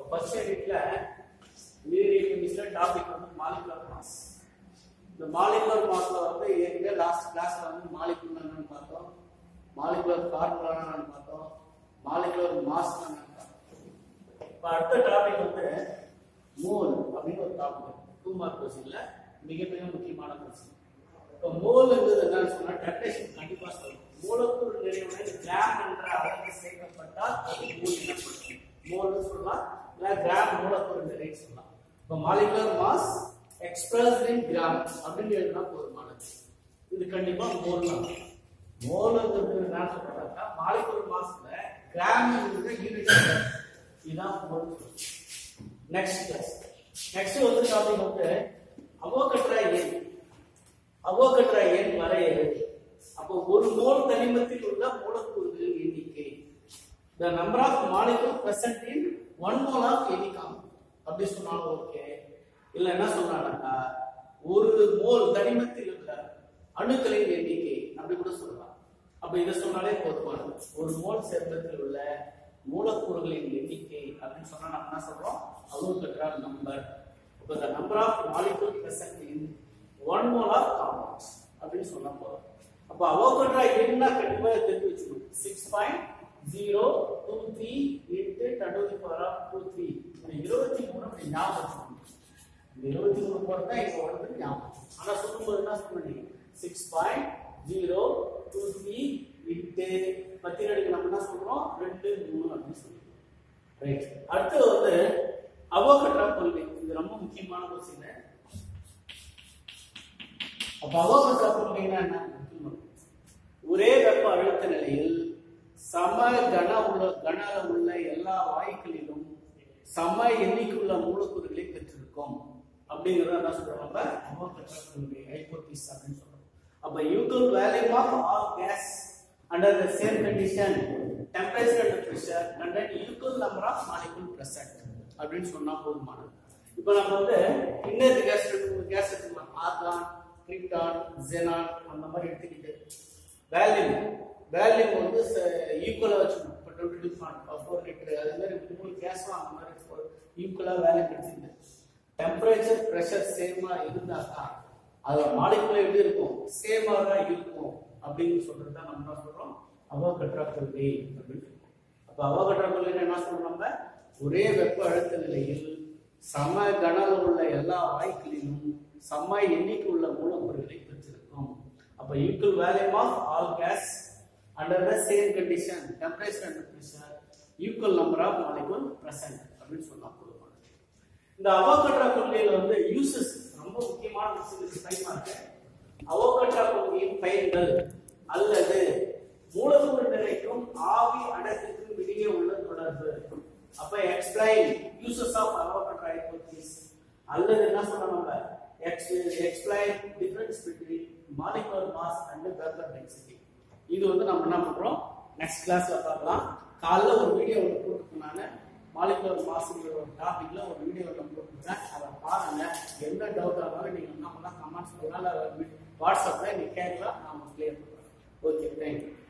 first யூனிட்ல உயிரியல் கெமிஸ்ட்ரியில டாபிக் வந்து மாலிகுலர் மாஸ் இந்த மாலிகுலர் மாஸ்ல வந்து ஏற்கனவே லாஸ்ட் கிளாஸ்ல வந்து மாலிகுலர் என்னன்னு பார்த்தோம் மாலிகுலர் ஃபார்முலா என்னன்னு பார்த்தோம் மாலிகுலர் மாஸ் என்னன்னு பார்த்தோம் இப்போ அடுத்த டாபிக் வந்து மோல் அப்படின்னு ஒரு டாபிக் டூ மார்க் கொஸ்டின்ல மிக மிக முக்கியமான கொஸ்டின் இப்போ மோல்ங்கிறது என்னன்னு சொன்னா டெஃபினேஷன் கண்டிப்பா சொல்லணும் மூலக்கூறு நிறைவுடன் கிராம் என்ற அளவு சேர்க்கப்பட்டால் அது மோல் எனப்படும் மோல்னு சொல்லலாம் இல்ல கிராம் மூலக்கூறு நிறை சொல்லலாம் இப்போ molecular mass expressed in gram அப்படின்னு எழுதினா போதுமானது இது கண்டிப்பா மோல் தான் மோல்ங்கிறது என்ன சொல்றாங்க மாலிகுலர் மாஸ்ல கிராம் யூனிட் இதுதான் மோல் நெக்ஸ்ட் கிளாஸ் நெக்ஸ்ட் வந்து டாபிக் வந்து அவோகட்ரா எண் அவோகட்ரா எண் வரையறை அப்போ ஒரு மோல் தனிமத்தில் உள்ள மூலக்கூறுகளின் எண்ணிக்கை the number of molecule present in one mole of any compound அப்படி சொன்னாலும் ஓகே இல்ல என்ன சொல்றாங்கன்னா ஒரு மோல் தனிமத்தில் உள்ள அணுக்களின் எண்ணிக்கை அப்படி கூட சொல்லலாம் அப்ப இதை சொன்னாலே போதுமானது ஒரு மோல் சேர்மத்தில் உள்ள மூலக்கூறுகளின் எண்ணிக்கை அப்படின்னு சொன்னா நம்ம என்ன சொல்றோம் அவோகட்ரா நம்பர் இப்போ the number of molecule present in one mole of compounds அப்படின்னு சொன்னா போதும் அப்ப அவோகட்ரா என்ன கண்டிப்பா தெரிஞ்சு வச்சுக்கணும் six point zero two three into ten to power of two three இருபத்தி மூணு அப்படி ஞாபகம் வச்சுக்கணும் இந்த இருபத்தி மூணு போறது தான் இப்போ வந்து ஞாபகம் ஆனா சொல்லும்போது என்ன சொன்னீங்க six point zero two three into பத்தினடிக்கு நம்ம என்ன சொல்றோம் ரெண்டு மூணு அப்படின்னு சொல்லுவோம் ரைட் அடுத்து வந்து அவோகட்ரா கொள்கை இது ரொம்ப முக்கியமான கொஸ்டின் அப்ப அவோகட்ரா கொள்கைன்னா என்ன ஒரே வெப்ப அழுத்த நிலையில் சம கன உள்ள கன உள்ள எல்லா வாயுக்களிலும் சம எண்ணிக்கையுள்ள மூலக்கூறுகளை பெற்றிருக்கும் அப்படிங்கறத என்ன சொல்றோம் நம்ம அவோகட்ரா கொள்கை ஹைபோதிஸ் அப்படின்னு சொல்றோம் அப்ப equal value of all gas under the same condition temperature and pressure and equal number of molecule present அப்படின்னு சொன்னா போதுமானது இப்போ நம்ம வந்து இன்னொரு கேஸ் ரெண்டு கேஸ் எடுத்துக்கலாம் ஆர்கான் கிரிப்டான் ஜெனான் அந்த மாதிரி எடுத்துக்கிட்டு வேல்யூம் வேல்யூம் வந்து ஈக்குவலா வச்சுக்கணும் இப்போ twenty two point four litre அது மாதிரி மூணு கேஸும் அந்த மாதிரி ஈக்குவலா வேல்யூம் எடுத்துக்கிட்டு டெம்பரேச்சர் ப்ரெஷர் சேமா இருந்தாக்கா அதோட மாலிகுலர் எப்படி இருக்கும் சேமா தான் இருக்கும் அப்படின்னு சொல்றது தான் நம்ம என்ன சொல்றோம் அவோகட்ரா கொள்கை அப்படின்னு சொல்றோம் அப்ப அவோகட்ரா கொள்கை என்ன சொல்றோம் நம்ம ஒரே வெப்ப அழுத்த நிலையில் சம கனல உள்ள எல்லா வாயுக்களிலும் சம எண்ணிக்கை உள்ள மூலக்கூறுகளை பெற்றிருக்கும் அப்ப equal volume of all gas under the same condition temperature and pressure equal number of molecule present அப்படின்னு சொன்னா போதுமானது இந்த அவோகட்ரா கொள்கையில வந்து யூசஸ் ரொம்ப முக்கியமான விஷயம் டைமா இருக்கு அவோகட்ரா கொள்கையின் பயன்கள் அல்லது மூலக்கூறு நிறைக்கும் ஆவி அடர்த்திக்கும் இடையே உள்ள தொடர்பு அப்ப explain uses of Avogadro hypothesis அல்லது என்ன சொல்றோம் நம்ம explain difference between molecular mass and vapour density இது வந்து நம்ம என்ன பண்றோம் நெக்ஸ்ட் கிளாஸ்ல பார்க்கலாம் காலைல ஒரு வீடியோ ஒன்று போட்டுருக்கேன் நான் மாலிகுலர் மாசுங்கிற ஒரு டாபிக்ல ஒரு வீடியோ ஒன்று போட்டுருக்கேன் அதை பாருங்க எந்த டவுட் ஆனாலும் நீங்க என்ன பண்ணலாம் கமெண்ட்ஸ் பண்ணலாம் வாட்ஸ்அப்ல நீங்க கேட்கலாம் நான் கிளியர் பண்றேன் ஓகே தேங்க்யூ